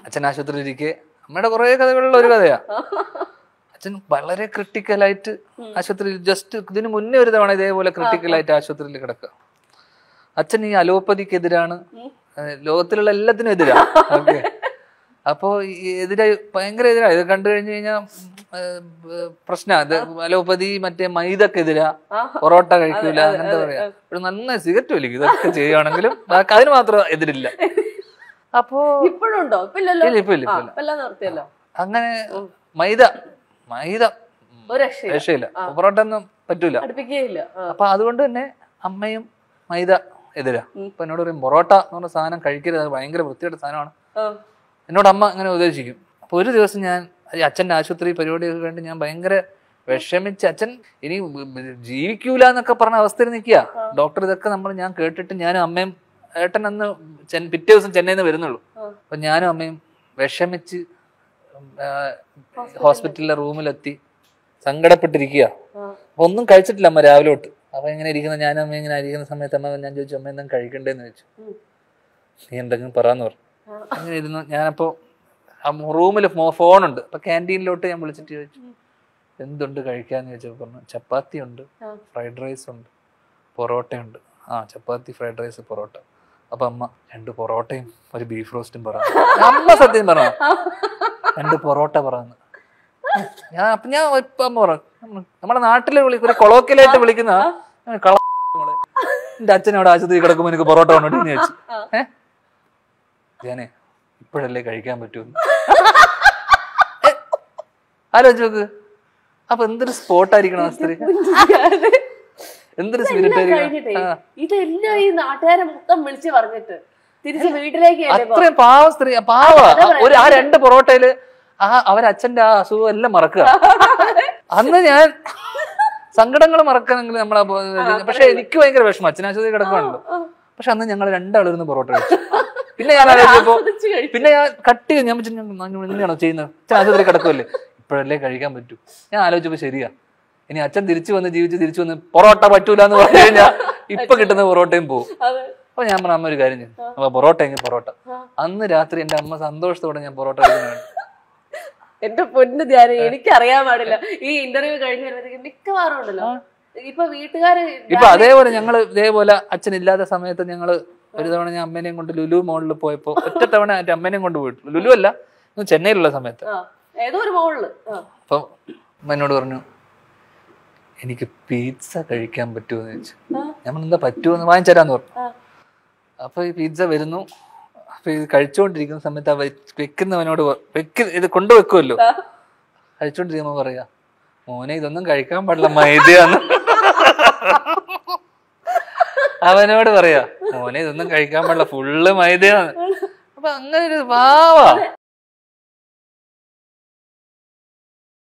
അച്ഛൻ ആശുപത്രിയിൽ ഇരിക്കെ അമ്മയുടെ കുറേ കഥകളിൽ ഒരു കഥയാ അച്ഛൻ വളരെ ക്രിട്ടിക്കലായിട്ട് ആശുപത്രിയിൽ ജസ്റ്റ് ഇതിന് മുന്നേ ഒരു തവണ ഇതേപോലെ ക്രിട്ടിക്കലായിട്ട് ആശുപത്രിയിൽ കിടക്കുക അച്ഛൻ ഈ അലോപ്പതിക്കെതിരാണ് ഏഹ് ലോകത്തിലുള്ള എല്ലാത്തിനും എതിരാ ഓക്കെ അപ്പോ ഈ എതിരായി ഭയങ്കര എതിരാ ഇത് കണ്ടു കഴിഞ്ഞു കഴിഞ്ഞാൽ പ്രശ്ന ഇത് അലോപ്പതി മറ്റേ മൈദക്കെതിരാ പൊറോട്ട കഴിക്കൂല അങ്ങനത്തെ പറയാ ഒരു നന്നായി സിഗരറ്റ് വലിക്കും ഇതൊക്കെ ചെയ്യുകയാണെങ്കിലും ബാക്കി അതിന് മാത്രം എതിരില്ല അപ്പോ ഇപ്പോഴും ഉണ്ടോ ഇപ്പൊ ഇല്ലല്ലോ ഇല്ല ഇപ്പൊ ഇല്ല ആ ഇപ്പൊ ഇല്ല ഇപ്പൊ എല്ലാം നിർത്തിയല്ലോ അങ്ങനെ മൈദ മൈദ ഒരു രക്ഷയില്ല രക്ഷയില്ല പൊറോട്ട ഒന്നും പറ്റൂല അടുപ്പിക്കുകയില്ല ആ. അപ്പൊ അതുകൊണ്ട് തന്നെ അമ്മയും മൈദ എതിരാ അപ്പൊ എന്നോട് പറയും പൊറോട്ട എന്ന് പറഞ്ഞ സാധനം കഴിക്കരുത് അത് ഭയങ്കര വൃത്തിയുടെ സാധനമാണ് ആ. എന്നോട് അമ്മ അങ്ങനെ ഉപദേശിക്കും അപ്പൊ ഒരു ദിവസം ഞാൻ ഈ അച്ഛൻ്റെ ആശുപത്രി പരിപാടിയൊക്കെ കണ്ട് ഞാൻ ഭയങ്കര വിഷമിച്ച് അച്ഛൻ ഇനി ജീവിക്കൂല എന്നൊക്കെ പറഞ്ഞ അവസ്ഥയിൽ നിൽക്കുക ഡോക്ടർ ഇതൊക്കെ നമ്മൾ ഞാൻ കേട്ടിട്ട് ഞാനും അമ്മയും ഏട്ടൻ അന്ന് ചെൻ- പിറ്റേ ദിവസം ചെന്നൈയിൽ നിന്ന് വരുന്നുള്ളൂ ആ. അപ്പൊ ഞാനും അമ്മയും വിഷമിച്ച് ആ, ഹോസ്പിറ്റലിലെ റൂമിലെത്തി സങ്കടപ്പെട്ടിരിക്കുക ആ. അപ്പൊ ഒന്നും കഴിച്ചിട്ടില്ല അമ്മ രാവിലെ തൊട്ട് അപ്പൊ ഇങ്ങനെ ഇരിക്കുന്ന ഞാനും അമ്മ ഇങ്ങനെ ഇരിക്കുന്ന സമയത്ത് അമ്മ ഞാൻ ചോദിച്ചു അമ്മ എന്തെങ്കിലും കഴിക്കണ്ടേന്ന് ചോദിച്ചു ഉം. നീ എന്തെങ്കിലും പറയാന്ന് പറഞ്ഞു ആ. അങ്ങനെ ഇരുന്നു ഞാനപ്പോ റൂമിൽ ഫോണുണ്ട് അപ്പൊ ക്യാൻറ്റീനിലോട്ട് ഞാൻ വിളിച്ചിട്ട് ചോദിച്ചു എന്തുണ്ട് കഴിക്കാന്ന് ചോദിച്ചപ്പോൾ പറഞ്ഞു ചപ്പാത്തി ഉണ്ട് ആ. ഫ്രൈഡ് റൈസ് ഉണ്ട് പൊറോട്ടയുണ്ട് ആ ചപ്പാത്തി ഫ്രൈഡ് റൈസ് പൊറോട്ട അപ്പൊ അമ്മ രണ്ട് പൊറോട്ടയും ഒരു ബീഫ് റോസ്റ്റും പറഞ്ഞു അമ്മ സത്യം പറഞ്ഞു രണ്ട് പൊറോട്ട പറഞ്ഞു ഞാൻ അപ്പൊ ഞാൻ ഇപ്പൊ അമ്മ പറഞ്ഞു നമ്മുടെ നാട്ടില് വിളി ഒരു കൊളോക്കിലായിട്ട് വിളിക്കുന്ന കള മോളെ. എന്റെ അച്ഛൻ അവിടെ ആശുപത്രി കിടക്കുമ്പോ എനിക്ക് പൊറോട്ട കൊണ്ടോട്ട് എന്ന് ചോദിച്ചു ഏഹ് ഞാനേ ഇപ്പോഴല്ലേ കഴിക്കാൻ പറ്റൂന്ന് ഏ, ആലോചിച്ച് നോക്ക് അപ്പൊ എന്തൊരു സ്പോട്ടായിരിക്കണം ആ സ്ത്രീ എന്തൊരു സ്പിരിറ്റ് കഴിഞ്ഞിട്ടേ ആയിരിക്കണം ആ. ഇതെല്ലാം ഈ നാട്ടുകാരെ മൊത്തം വിളിച്ച് പറഞ്ഞിട്ട് തിരിച്ച് വീട്ടിലേക്ക് അല്ലേ പോ- അത്രയും പാവ സ്ത്രീ പാവ അതാ പറയുന്നത്. ഒരു ആ രണ്ട് പൊറോട്ടയില് ആ അവരച്ഛന്റെ ആ അസുഖം എല്ലാം മറക്കുക അന്ന് ഞാൻ സങ്കടങ്ങൾ മറക്കണമെങ്കിൽ നമ്മൾ പക്ഷെ എനിക്ക് ഭയങ്കര വിഷമം അച്ഛനാശുപത്രി കിടക്കുകയാണല്ലോ പക്ഷെ അന്ന് ഞങ്ങൾ രണ്ടാളും ഇരുന്ന് പൊറോട്ട കഴിച്ചു പിന്നെ ഞാൻ ആലോചിച്ചപ്പോ ആസ്വദിച്ച് കഴിച്ചു. പിന്നെ ഞാൻ കട്ട് ചെയ്ത് ഞാൻ വിചാരിച്ചു, ഞാൻ ഞാൻ ഇങ്ങനെയാണോ ചെയ്യുന്നത് അച്ഛൻ ആശുപത്രി കിടക്കുമല്ലേ ഇപ്പോഴല്ലേ കഴിക്കാൻ പറ്റൂ ഞാൻ ആലോചിച്ചപ്പോ ശരിയാ ഇനി അച്ഛൻ തിരിച്ചു വന്ന് ജീവിച്ച് തിരിച്ചു വന്ന് പൊറോട്ട പറ്റൂല എന്ന് പറഞ്ഞു കഴിഞ്ഞാൽ ഇപ്പൊ കിട്ടുന്ന പൊറോട്ടയും പോകും അതെ അപ്പൊ ഞാൻ പറഞ്ഞ അമ്മ ഒരു കാര്യം ചെയ്യും അപ്പൊ പൊറോട്ട എങ്കിൽ പൊറോട്ട അന്ന് രാത്രി എന്റെ അമ്മ സന്തോഷത്തോടെ ഞാൻ പൊറോട്ട കഴിക്കുന്നുണ്ട് എന്റെ പൊന്നു ധ്യാനം എനിക്കറിയാൻ പാടില്ല ഈ ഇന്റർവ്യൂ കഴിഞ്ഞ് വരുമ്പോഴത്തേക്കും മിക്കവാറും ഉണ്ടല്ലോ ഇപ്പൊ വീട്ടുകാര് ഇപ്പൊ അതേപോലെ ഞങ്ങള് ഇതേപോലെ അച്ഛൻ ഇല്ലാത്ത സമയത്ത് ഞങ്ങള് ഒരു തവണ ഞാൻ അമ്മേനെയും കൊണ്ട് ലുലു മോളിൽ പോയപ്പോ ഒറ്റ തവണ എന്റെ അമ്മേനെയും കൊണ്ട് പോയിട്ടു ലുലു അല്ല ഞാൻ ചെന്നൈയിലുള്ള സമയത്ത് ആ, ഏതോ ഒരു മോളില് ആ. അപ്പൊ അമ്മ എന്നോട് പറഞ്ഞു എനിക്ക് പിസ്സ കഴിക്കാൻ പറ്റുമോ എന്ന് ചോദിച്ചു ആ. ഞാൻ പറഞ്ഞു, എന്താ പറ്റുമോ എന്ന് വാങ്ങിച്ചരാന്ന് പറഞ്ഞു ആ. അപ്പൊ ഈ പിസ്സ വരുന്നു അപ്പൊ ഇത് കഴിച്ചുകൊണ്ടിരിക്കുന്ന സമയത്ത് ആ വെ- വെക്കുന്നവനോട് പ- വെക്ക് ഇത് കൊണ്ടുവെക്കുമല്ലോ ആ. കഴിച്ചോണ്ടിരിക്കുമ്പോ പറയാ മോനെ ഇതൊന്നും കഴിക്കാൻ പാടില്ല മൈദയാന്ന് അവനോട് പറയാ മോനെ ഇതൊന്നും കഴിക്കാൻ പാടില്ല ഫുള്ള് മൈദയാണ് അപ്പൊ അങ്ങനെ ഒരു പാവാ